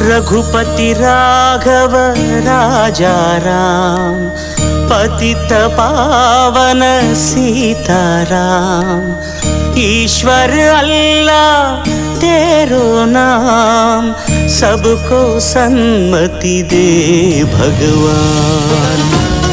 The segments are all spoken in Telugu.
रघुपति राघव राजा राम पतित पावन सीताराम ईश्वर अल्लाह तेरो नाम सबको सन्मति दे भगवान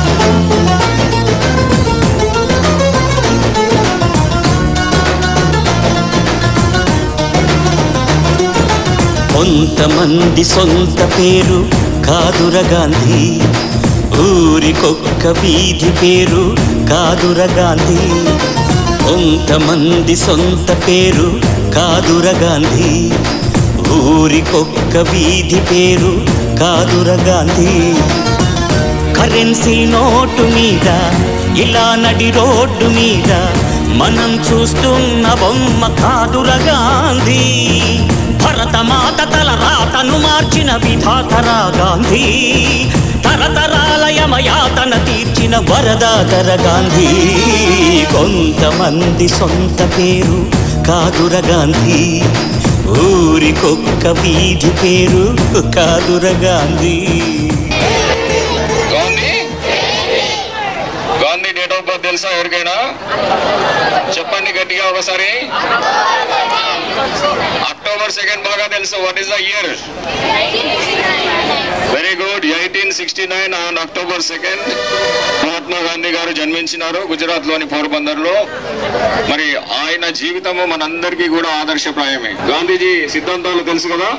కొంతమంది సొంత పేరు కాదుర గాంధీ ఊరికొక్క వీధి పేరు కాదుర గాంధీ కొంతమంది సొంత పేరు కాదుర గాంధీ ఊరికొక్క వీధి పేరు కాదుర గాంధీ కరెన్సీ నోటు మీద ఇలా నడి రోడ్డు మీద మనం చూస్తున్న బొమ్మ కాదుర గాంధీ భరతమాత తల రాతను మార్చిన విధాతరా గాంధీ తరతరాల యమయాతన తీర్చిన వరదాతర గాంధీ కొంతమంది సొంత పేరు కాదుర గాంధీ ఊరికొక్క వీధి పేరు కాదుర Gandhi Gandhi Gandhi date of birth తెలుసా ఎవరికైనా చెప్పండి గట్టిగా ఒకసారి అక్టోబర్ సెకండ్ బాగా తెలుసు what is the year very good eighteen sixty nine on October second Mahatma Gandhi గారు జన్మించినారు గుజరాత్ లోని పోర్బందర్ లో మరి ఆయన జీవితము మనందరికీ కూడా ఆదర్శప్రాయమే గాంధీజీ సిద్ధాంతాలు తెలుసు కదా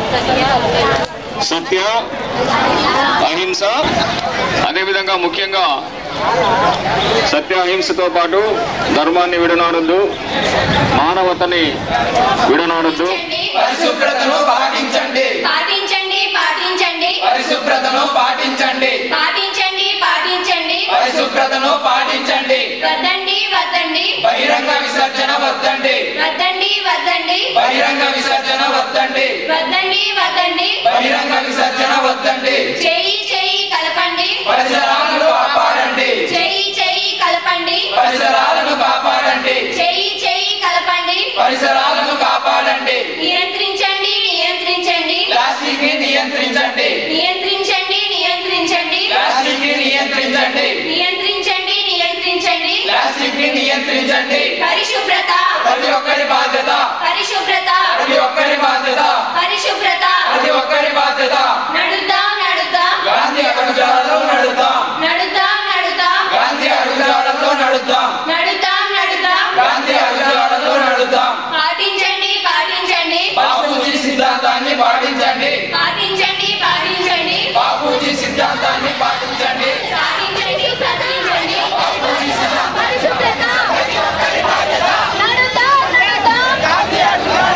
సత్య అహింస అదేవిధంగా ముఖ్యంగా సత్య అహింసతో పాటు ధర్మాన్ని విడనాడొద్దు మానవతని విడనాడొద్దు పరిశుభ్రతను పాటించండి పాటించండి పాటించండి పరిశుభ్రతను పాటించండి పాటించండి పాటించండి పరిశుభ్రతను పాటించండి వద్దండి వద్దండి బహిరంగ విసర్జన వద్దండి వద్దండి వద్దండి బహిరంగ విసర్జన వద్దండి వద్దండి వద్దండి బహిరంగ విసర్జన వద్దండి చెయ్యి చెయ్యి కలపండి పరిసరాలను కాపాడండి చెయ్యి చెయ్యి కలపండి పరిసరాలను కాపాడండి చెయ్యి చెయ్యి కలపండి పరిసరాలను కాపాడండి నియంత్రించండి నియంత్రించండి ప్లాస్టిక్ ని నియంత్రించండి నియంత్రించండి నియంత్రించండి ప్లాస్టిక్ ని నియంత్రించండి నియంత్రించండి నియంత్రించండి ప్లాస్టిక్ ని నియంత్రించండి పరిశుభ్రత ప్రతి ఒక్కరి బాధ్యత పరిశుభ్రత ప్రతి ఒక్కరి బాధ్యత పరిశుభ్రత ప్రతి ఒక్కరి బాధ్యత నడుద్దాం నడుద్దాం గాంధీ అడుగుజాడలో నడుద్దాం నడుద్దాం నడుద్దాం గాంధీ అడుగుజాడలో నడుద్దాం నడుద్దాం నడుద్దాం గాంధీ అడుగుజాడలో నడుద్దాం పాటించండి పాటించండి బాపూజీ సిద్ధాంతాన్ని పాటించండి పాటించండి పాటించండి బాపూజీ సిద్ధాంతాన్ని పాటించండి పాటించండి పాటించండి బాపూజీ సిద్ధాంతం పరిశుభ్రత నడుద్దాం నడుద్దాం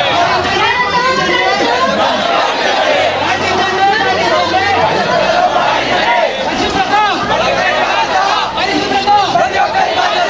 ప్రతి ఒక్కరి బాధ్యత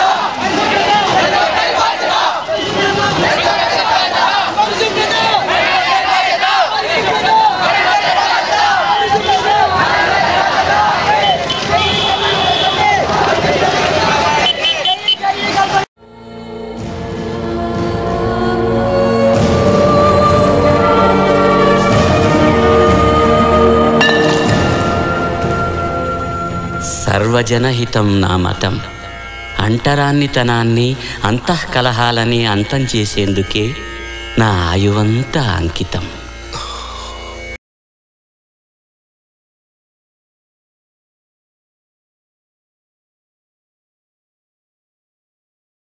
సర్వజనహితం నా మతం అంటరాన్నితనాన్ని అంతఃకలహాలని అంతం చేసేందుకే నా ఆయువంతా అంకితం